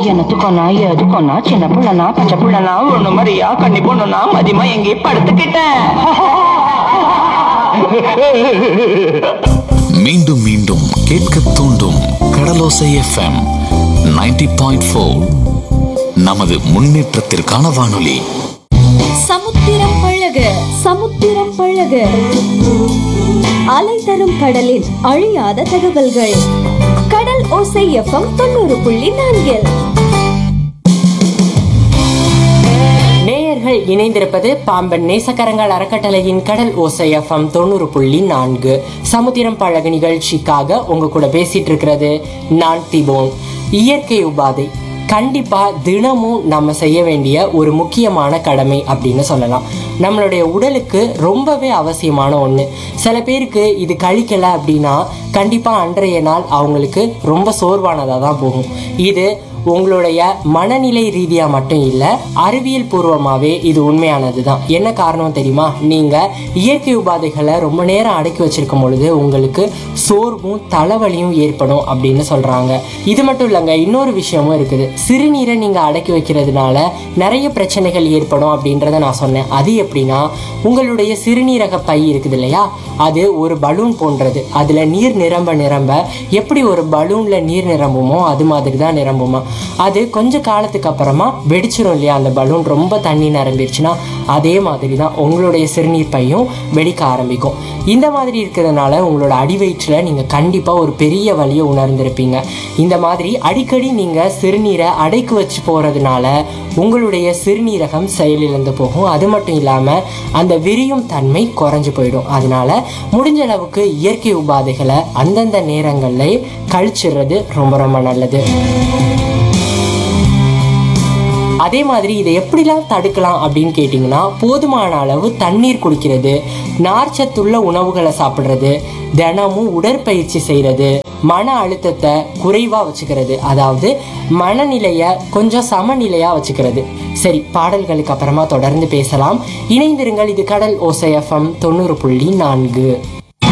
எனத்துக்கோனா எதுக்கோனா சின்ன புள்ளனா பச்சை புள்ளனா ஒண்ணு மாதிரியா கண்ணி பொண்ணுனா மதியமா எங்கேயும் படுத்துக்கிட்டேன் மீண்டும் மீண்டும் கேட்க தூண்டும் கடலோசை எஃப்எம் 90.4 பாயிண்ட் நமது முன்னேற்றத்திற்கான வானொலி சமுத்திரம் பழக சமுத்திரம் பழக அலை தரும் கடலின் அழியாத தகவல்கள் கடல் ஓசை எஃப்எம் தொண்ணூறு புள்ளி நான்கில் நேயர்கள் இணைந்திருப்பது பாம்பன் நேசக்கரங்கள் அறக்கட்டளையின் கடல் ஓசை எஃப்எம் தொண்ணூறு புள்ளி நான்கு சமுத்திரம் பழகு நிகழ்ச்சிக்காக உங்க கூட பேசிட்டு இருக்கிறது நான் திபோன் இயற்கை உபாதை கண்டிப்பா தினமும் நம்ம செய்ய வேண்டிய ஒரு முக்கியமான கடமை அப்படின்னு சொல்லலாம் நம்மளுடைய உடலுக்கு ரொம்பவே அவசியமான ஒன்று சில பேருக்கு இது கழிக்கல அப்படின்னா கண்டிப்பா அன்றைய நாள் அவங்களுக்கு ரொம்ப சோர்வானதாக தான் போகும் இது உங்களுடைய மனநிலை ரீதியாக மட்டும் இல்லை அறிவியல் பூர்வமாகவே இது உண்மையானது தான் என்ன காரணம் தெரியுமா நீங்கள் இயற்கை உபாதைகளை ரொம்ப நேரம் அடக்கி வச்சிருக்கும் பொழுது உங்களுக்கு சோர்வும் தலைவலியும் ஏற்படும் அப்படின்னு சொல்கிறாங்க இது மட்டும் இல்லைங்க இன்னொரு விஷயமும் இருக்குது சிறுநீரை நீங்கள் அடக்கி வைக்கிறதுனால நிறைய பிரச்சனைகள் ஏற்படும் அப்படின்றத நான் சொன்னேன் அது எப்படின்னா உங்களுடைய சிறுநீரக பை இருக்குது இல்லையா அது ஒரு பலூன் போன்றது அதில் நீர் நிரம்ப நிரம்ப எப்படி ஒரு பலூனில் நீர் நிரம்புமோ அது மாதிரி தான் நிரம்புமா அது கொஞ்ச காலத்துக்கு அப்புறமா வெடிச்சிரும் இல்லையா அந்த பலூன் ரொம்ப தண்ணி நிரம்பிடுச்சுன்னா அதே மாதிரி தான் உங்களுடைய சிறுநீர் பையும் வெடிக்க ஆரம்பிக்கும் இந்த மாதிரி இருக்கிறதுனால உங்களோட அடிவயிற்றில் நீங்கள் கண்டிப்பாக ஒரு பெரிய வலியை உணர்ந்திருப்பீங்க இந்த மாதிரி அடிக்கடி நீங்கள் சிறுநீரை அடைக்கு வச்சு போகிறதுனால உங்களுடைய சிறுநீரகம் செயலிழந்து போகும் அது மட்டும் இல்லாமல் அந்த விரியும் தன்மை குறைஞ்சு போயிடும் அதனால முடிஞ்ச அளவுக்கு இயற்கை உபாதைகளை அந்தந்த நேரங்களில் கழிச்சிடுறது ரொம்ப ரொம்ப நல்லது அதே மாதிரி இதை எப்படிலாம் தடுக்கலாம் அப்படின்னு கேட்டிங்கன்னா போதுமான அளவு தண்ணீர் குடிக்கிறது நார்ச்சத்துள்ள உணவுகளை சாப்பிட்றது தினமும் உடற்பயிற்சி செய்கிறது மன அழுத்தத்தை குறைவாக வச்சுக்கிறது அதாவது மனநிலையை கொஞ்சம் சமநிலையாக வச்சுக்கிறது சரி பாடல்களுக்கு அப்புறமா தொடர்ந்து பேசலாம் இணைந்திருங்கள் இது கடல் ஓசை எஃப்எம் தொண்ணூறு புள்ளி நான்கு